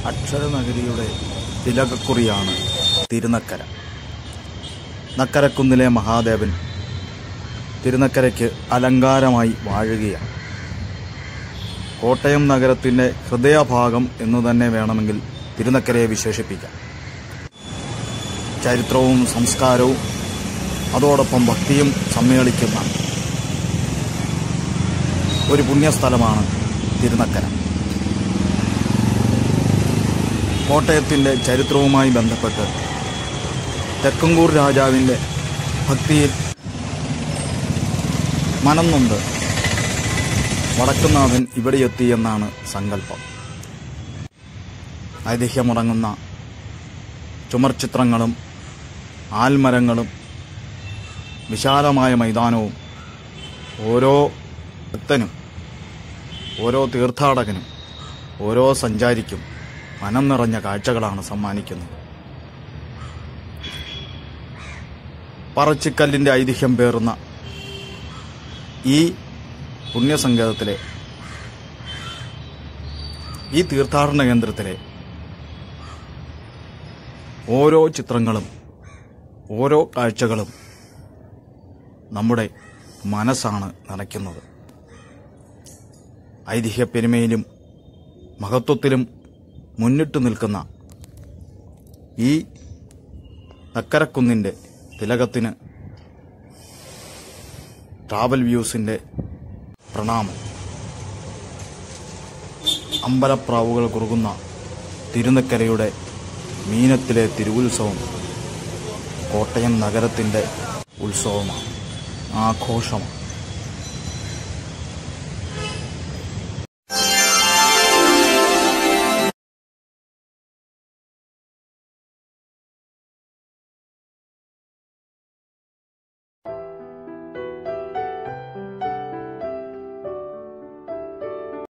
അക്ഷരനഗരിയുടെ തിലകക്കുറിയാണ് തിരുനക്കര നക്കരക്കുന്നിലെ മഹാദേവൻ തിരുനക്കരയ്ക്ക് അലങ്കാരമായി വാഴുകയാണ് കോട്ടയം നഗരത്തിൻ്റെ ഹൃദയഭാഗം എന്നു തന്നെ വേണമെങ്കിൽ തിരുനക്കരയെ വിശേഷിപ്പിക്കാം ചരിത്രവും സംസ്കാരവും അതോടൊപ്പം ഭക്തിയും സമ്മേളിക്കുന്ന ഒരു പുണ്യസ്ഥലമാണ് തിരുനക്കര കോട്ടയത്തിൻ്റെ ചരിത്രവുമായി ബന്ധപ്പെട്ട് തെക്കങ്കൂർ രാജാവിൻ്റെ ഭക്തിയിൽ മനംനൊന്ത് വടക്കുന്നാഥൻ ഇവിടെ എത്തിയെന്നാണ് സങ്കല്പം ഐതിഹ്യമുറങ്ങുന്ന ചുമർചിത്രങ്ങളും ആൽമരങ്ങളും വിശാലമായ മൈതാനവും ഓരോ ഭക്തനും ഓരോ തീർത്ഥാടകനും ഓരോ സഞ്ചാരിക്കും മനം നിറഞ്ഞ കാഴ്ചകളാണ് സമ്മാനിക്കുന്നത് പറച്ചിക്കല്ലിൻ്റെ ഐതിഹ്യം പേറുന്ന ഈ പുണ്യസങ്കേതത്തിലെ ഈ തീർത്ഥാടന കേന്ദ്രത്തിലെ ഓരോ ചിത്രങ്ങളും ഓരോ കാഴ്ചകളും നമ്മുടെ മനസ്സാണ് നനയ്ക്കുന്നത് ഐതിഹ്യപ്പെരുമയിലും മഹത്വത്തിലും മുന്നിട്ട് നിൽക്കുന്ന ഈ നക്കരക്കുന്നിൻ്റെ തിലകത്തിന് ട്രാവൽ വ്യൂസിൻ്റെ പ്രണാമം അമ്പലപ്രാവുകൾ കുറുകുന്ന തിരുനക്കരയുടെ മീനത്തിലെ തിരുവുത്സവം കോട്ടയം നഗരത്തിൻ്റെ ഉത്സവമാണ് ആഘോഷമാണ്